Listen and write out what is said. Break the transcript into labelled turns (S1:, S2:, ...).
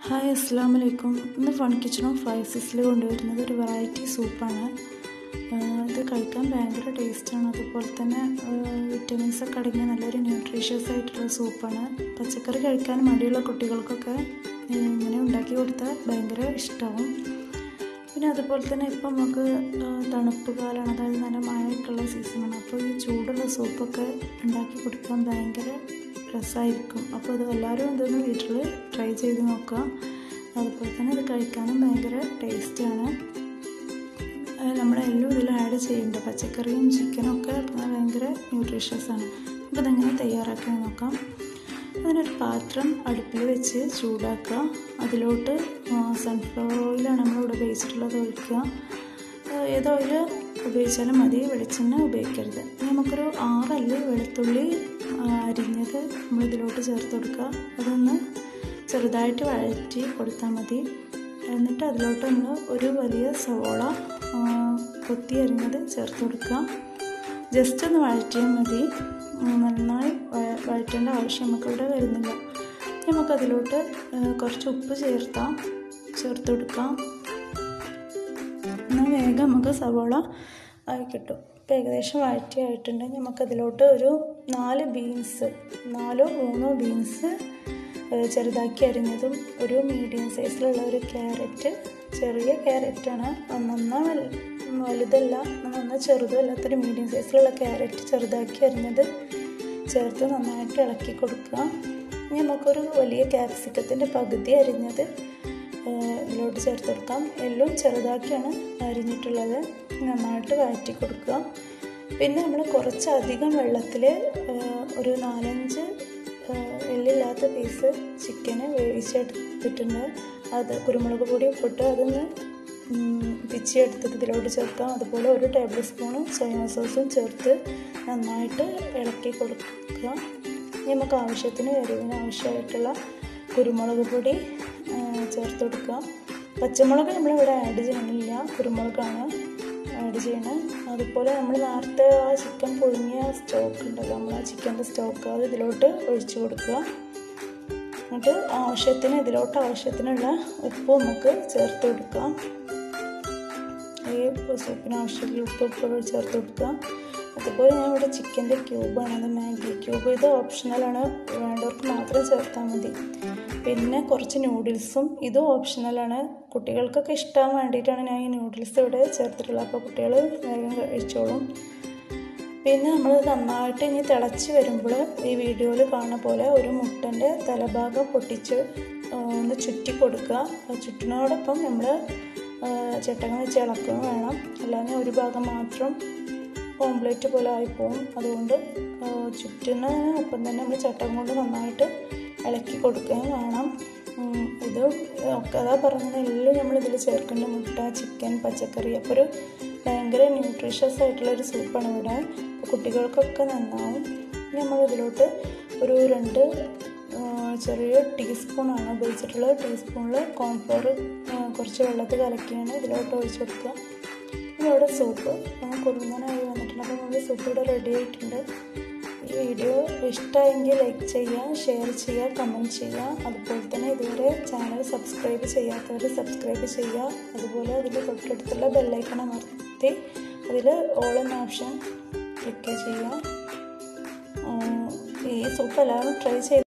S1: hi അസ്സാം വലൈക്കും ഇന്ന് ഫൺ കിച്ചൺ ഓഫ് ഫൈസസിൽ കൊണ്ടുവരുന്നത് ഒരു വെറൈറ്റി സൂപ്പാണ് ഇത് കഴിക്കാൻ ഭയങ്കര ടേസ്റ്റാണ് അതുപോലെ തന്നെ വിറ്റമിൻസ് ഒക്കെ അടങ്ങിയ നല്ലൊരു ന്യൂട്രീഷ്യസ് ആയിട്ടുള്ള സൂപ്പാണ് പച്ചക്കറി കഴിക്കാൻ മടിയുള്ള കുട്ടികൾക്കൊക്കെ ഇങ്ങനെ ഉണ്ടാക്കി കൊടുത്താൽ ഭയങ്കര ഇഷ്ടമാവും പിന്നെ അതുപോലെ തന്നെ ഇപ്പം നമുക്ക് തണുപ്പ് കാലമാണ് അതായത് നല്ല മഴയൊക്കെയുള്ള സീസണാണ് അപ്പോൾ ഈ ചൂടുള്ള സൂപ്പൊക്കെ ഉണ്ടാക്കി കൊടുക്കാൻ ഭയങ്കര രസമായിരിക്കും അപ്പോൾ ഇത് എല്ലാവരും ഇതൊന്ന് വീട്ടിൽ ട്രൈ ചെയ്ത് നോക്കുക അതുപോലെ തന്നെ ഇത് കഴിക്കാനും ഭയങ്കര ടേസ്റ്റാണ് നമ്മളെല്ലാം ഇതിൽ ആഡ് ചെയ്യേണ്ട പച്ചക്കറിയും ചിക്കനും ഒക്കെ ഭയങ്കര ന്യൂട്രീഷ്യസ് ആണ് അപ്പോൾ ഇതെങ്ങനെ തയ്യാറാക്കാൻ നോക്കാം അതിനൊരു പാത്രം അടുപ്പിൽ വെച്ച് ചൂടാക്കുക അതിലോട്ട് സൺഫ്ലവർ ഓയിലാണ് നമ്മളിവിടെ ഉപയോഗിച്ചിട്ടുള്ളത് ഒഴിക്കുക ഏത് ഓയിൽ ഉപയോഗിച്ചാലും മതി വെളിച്ചെണ്ണ ഉപയോഗിക്കരുത് നമുക്കൊരു ആറല്ലി വെളുത്തുള്ളി അരിഞ്ഞത് നമ്മളിതിലോട്ട് ചേർത്ത് കൊടുക്കുക അതൊന്ന് ചെറുതായിട്ട് വഴറ്റി കൊടുത്താൽ മതി എന്നിട്ട് അതിലോട്ട് നമ്മൾ ഒരു വലിയ സവോള കൊത്തി അരിഞ്ഞത് ചേർത്ത് കൊടുക്കുക ജസ്റ്റ് ഒന്ന് വഴറ്റിയാൽ മതി നന്നായി വഴറ്റേണ്ട ആവശ്യം നമുക്കിവിടെ വരുന്നില്ല നമുക്കതിലോട്ട് കുറച്ച് ഉപ്പ് ചേർത്താം ചേർത്ത് കൊടുക്കാം എന്നാൽ വേഗം നമുക്ക് സവോള ആയി കിട്ടും ഇപ്പോൾ ഏകദേശം വഴറ്റി ആയിട്ടുണ്ട് നമുക്കതിലോട്ട് ഒരു നാല് ബീൻസ് നാലോ മൂന്നോ ബീൻസ് ചെറുതാക്കി അരിഞ്ഞതും ഒരു മീഡിയം സൈസിലുള്ള ഒരു ക്യാരറ്റ് ചെറിയ ക്യാരറ്റാണ് നന്നാ വലുതല്ല നന്നാ ചെറുതും അല്ലാത്തൊരു മീഡിയം സൈസിലുള്ള ക്യാരറ്റ് ചെറുതാക്കി അരിഞ്ഞത് ചേർത്ത് നന്നായിട്ട് ഇളക്കി കൊടുക്കുക ഇനി നമുക്കൊരു വലിയ ക്യാപ്സിക്കത്തിൻ്റെ പകുതി അരിഞ്ഞത് ഇതിലോട്ട് ചേർത്ത് കൊടുക്കാം എല്ലാം ചെറുതാക്കിയാണ് അരിഞ്ഞിട്ടുള്ളത് നന്നായിട്ട് വഴറ്റി കൊടുക്കുക പിന്നെ നമ്മൾ കുറച്ചധികം വെള്ളത്തിൽ ഒരു നാലഞ്ച് എല്ലില്ലാത്ത പീസ് ചിക്കന് വേവിച്ചെടുത്തിട്ടുണ്ട് അത് കുരുമുളക് പൊടി ഉപ്പിട്ട് അതൊന്ന് പിച്ചിയെടുത്തിട്ട് ഇതിലോട്ട് ചേർക്കാം അതുപോലെ ഒരു ടേബിൾ സ്പൂണ് സോയാ സോസും ചേർത്ത് നന്നായിട്ട് ഇളക്കി കൊടുക്കുക നമുക്ക് ആവശ്യത്തിന് എരിവിന് ആവശ്യമായിട്ടുള്ള കുരുമുളക് പൊടി ചേർത്ത് കൊടുക്കുക പച്ചമുളക് നമ്മളിവിടെ ആഡ് ചെയ്യണില്ല കുരുമുളകാണ് ആഡ് ചെയ്യണത് അതുപോലെ നമ്മൾ നേരത്തെ ആ ചിക്കൻ പുഴുങ്ങിയ സ്റ്റോക്ക് ഉണ്ടല്ലോ നമ്മൾ ആ ചിക്കൻ്റെ സ്റ്റോക്ക് അത് ഇതിലോട്ട് ഒഴിച്ചു കൊടുക്കുക എന്നിട്ട് ആവശ്യത്തിന് ഇതിലോട്ട് ആവശ്യത്തിനുള്ള ഉപ്പ് നമുക്ക് ചേർത്ത് കൊടുക്കാം ഈ സൂപ്പിന് ആവശ്യത്തിൽ ഉപ്പ് ഉപ്പ് ചേർത്ത് കൊടുക്കുക അതുപോലെ ഞാൻ ഇവിടെ ചിക്കൻ്റെ ക്യൂബാണ് അത് മാഗി ക്യൂബ് ഇത് ഓപ്ഷണലാണ് വേണ്ടവർക്ക് മാത്രം ചേർത്താൽ മതി പിന്നെ കുറച്ച് നൂഡിൽസും ഇതും ഓപ്ഷണലാണ് കുട്ടികൾക്കൊക്കെ ഇഷ്ടമാൻ വേണ്ടിയിട്ടാണ് ഞാൻ ഈ നൂഡിൽസ് ഇവിടെ ചേർത്തിട്ടുള്ളത് അപ്പോൾ കുട്ടികൾ വേഗം കഴിച്ചോളും പിന്നെ നമ്മൾ നന്നായിട്ട് ഇനി തിളച്ച് വരുമ്പോൾ ഈ വീഡിയോയിൽ കാണുന്ന പോലെ ഒരു മുട്ടൻ്റെ തലഭാഗം പൊട്ടിച്ച് ഒന്ന് ചുറ്റി കൊടുക്കുക ചുറ്റിനോടൊപ്പം നമ്മൾ ചട്ടകം വെച്ച് ഇളക്കുകയും വേണം അല്ലാതെ ഒരു ഭാഗം മാത്രം ഓംപ്ലേറ്റ് പോലെ ആയിപ്പോവും അതുകൊണ്ട് ചുറ്റുന്ന ഒപ്പം തന്നെ നമ്മൾ ചട്ടകം കൊണ്ട് നന്നായിട്ട് ഇളക്കി കൊടുക്കുകയും വേണം ഇത് ഒക്കെ അതാ പറഞ്ഞത് എല്ലാം നമ്മൾ ഇതിൽ ചേർക്കേണ്ട മുട്ട ചിക്കൻ പച്ചക്കറി അപ്പോൾ ഒരു ഭയങ്കര ന്യൂട്രീഷ്യസ് ആയിട്ടുള്ള ഒരു സൂപ്പാണ് ഇവിടെ അപ്പോൾ കുട്ടികൾക്കൊക്കെ നന്നാവും നമ്മൾ ഇതിലോട്ട് ഒരു രണ്ട് ചെറിയ ടീസ്പൂണാണ് ഉപയോഗിച്ചിട്ടുള്ളത് ടീസ്പൂണിൽ കോൺഫ്ലോർ കുറച്ച് വെള്ളത്തിൽ കലക്കിയാണ് ഇതിലോട്ട് ഒഴിച്ച് കൊടുക്കുക ഇവിടെ സൂപ്പ് കുറുങ്ങനായി വന്നിട്ടുണ്ട് അപ്പോൾ നമ്മുടെ സൂപ്പ് ഇവിടെ റെഡി ആയിട്ടുണ്ട് ഈ വീഡിയോ ഇഷ്ടമായെങ്കിൽ ലൈക്ക് ചെയ്യുക ഷെയർ ചെയ്യുക കമൻറ്റ് ചെയ്യുക അതുപോലെ തന്നെ ഇതുവരെ ചാനൽ സബ്സ്ക്രൈബ് ചെയ്യാത്തവർ സബ്സ്ക്രൈബ് ചെയ്യുക അതുപോലെ അതിൽ തൊട്ടടുത്തുള്ള ബെല്ലൈക്കൺ അമർത്തി അതിൽ ഓൾ എന്ന ഓപ്ഷൻ ക്ലിക്ക് ചെയ്യുക ഈ സൂപ്പ് എല്ലാവരും ട്രൈ ചെയ്ത്